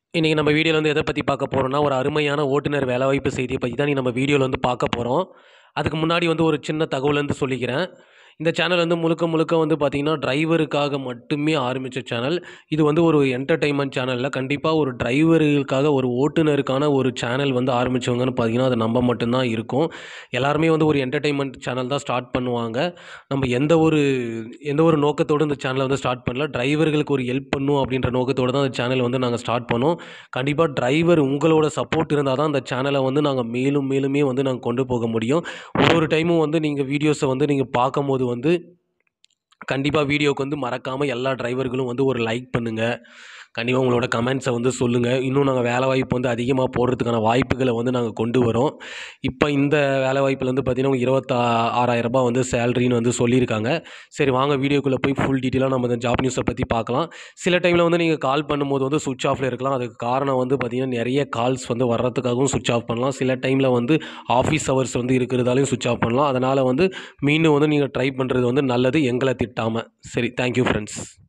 இன்றைக்கி நம்ம வீடியோவில் வந்து எதை பற்றி பார்க்க போகிறோம்னா ஒரு அருமையான ஓட்டுநர் வேலைவாய்ப்பு செய்தியை பற்றி தான் நம்ம வீடியோவில் வந்து பார்க்க போகிறோம் அதுக்கு முன்னாடி வந்து ஒரு சின்ன தகவல் வந்து சொல்லிக்கிறேன் இந்த சேனல் வந்து முழுக்க முழுக்க வந்து பார்த்திங்கன்னா டிரைவருக்காக மட்டுமே ஆரம்பித்த சேனல் இது வந்து ஒரு என்டர்டைன்மெண்ட் சேனலில் கண்டிப்பாக ஒரு டிரைவர்களுக்காக ஒரு ஓட்டுநருக்கான ஒரு சேனல் வந்து ஆரம்பித்தவங்கன்னு பார்த்தீங்கன்னா அது நம்ம மட்டும்தான் இருக்கும் எல்லாருமே வந்து ஒரு என்டர்டைன்மெண்ட் சேனல் தான் ஸ்டார்ட் பண்ணுவாங்க நம்ம எந்த ஒரு எந்த ஒரு நோக்கத்தோடு இந்த சேனலை வந்து ஸ்டார்ட் பண்ணல டிரைவர்களுக்கு ஒரு ஹெல்ப் பண்ணும் அப்படின்ற நோக்கத்தோடு தான் அந்த சேனல் வந்து நாங்கள் ஸ்டார்ட் பண்ணோம் கண்டிப்பாக டிரைவர் உங்களோட சப்போர்ட் இருந்தால் தான் அந்த சேனலை வந்து நாங்கள் மேலும் மேலுமே வந்து நாங்கள் கொண்டு போக முடியும் ஒரு ஒரு டைமும் வந்து நீங்கள் வீடியோஸை வந்து நீங்கள் பார்க்கும்போது வந்து கண்டிப்பாக வீடியோவுக்கு வந்து மறக்காமல் எல்லா டிரைவர்களும் வந்து ஒரு லைக் பண்ணுங்கள் கண்டிப்பாக உங்களோட கமெண்ட்ஸை வந்து சொல்லுங்கள் இன்னும் நாங்கள் வேலை வாய்ப்பு வந்து அதிகமாக போடுறதுக்கான வாய்ப்புகளை வந்து நாங்கள் கொண்டு வரோம் இப்போ இந்த வேலை வாய்ப்பில் வந்து பார்த்திங்கன்னா இருபத்தா ஆறாயிரம் ரூபாய் வந்து சேலரின்னு வந்து சொல்லியிருக்காங்க சரி வாங்க வீடியோக்குள்ளே போய் ஃபுல் டீட்டெயிலாக நம்ம இந்த ஜாப் நியூஸை பற்றி பார்க்கலாம் சில டைமில் வந்து நீங்கள் கால் பண்ணும்போது வந்து சுவிட்ச் ஆஃபில் இருக்கலாம் அதுக்கு காரணம் வந்து பார்த்திங்கன்னா நிறைய கால்ஸ் வந்து வர்றதுக்காகவும் சுவிட்ச் ஆஃப் பண்ணலாம் சில டைமில் வந்து ஆஃபீஸ் ஹவர்ஸ் வந்து இருக்கிறதாலையும் சுவிட்ச் ஆஃப் பண்ணலாம் அதனால் வந்து மீண்டும் வந்து நீங்கள் ட்ரை பண்ணுறது வந்து நல்லது எங்களை திட்டாமல் சரி தேங்க்யூ ஃப்ரெண்ட்ஸ்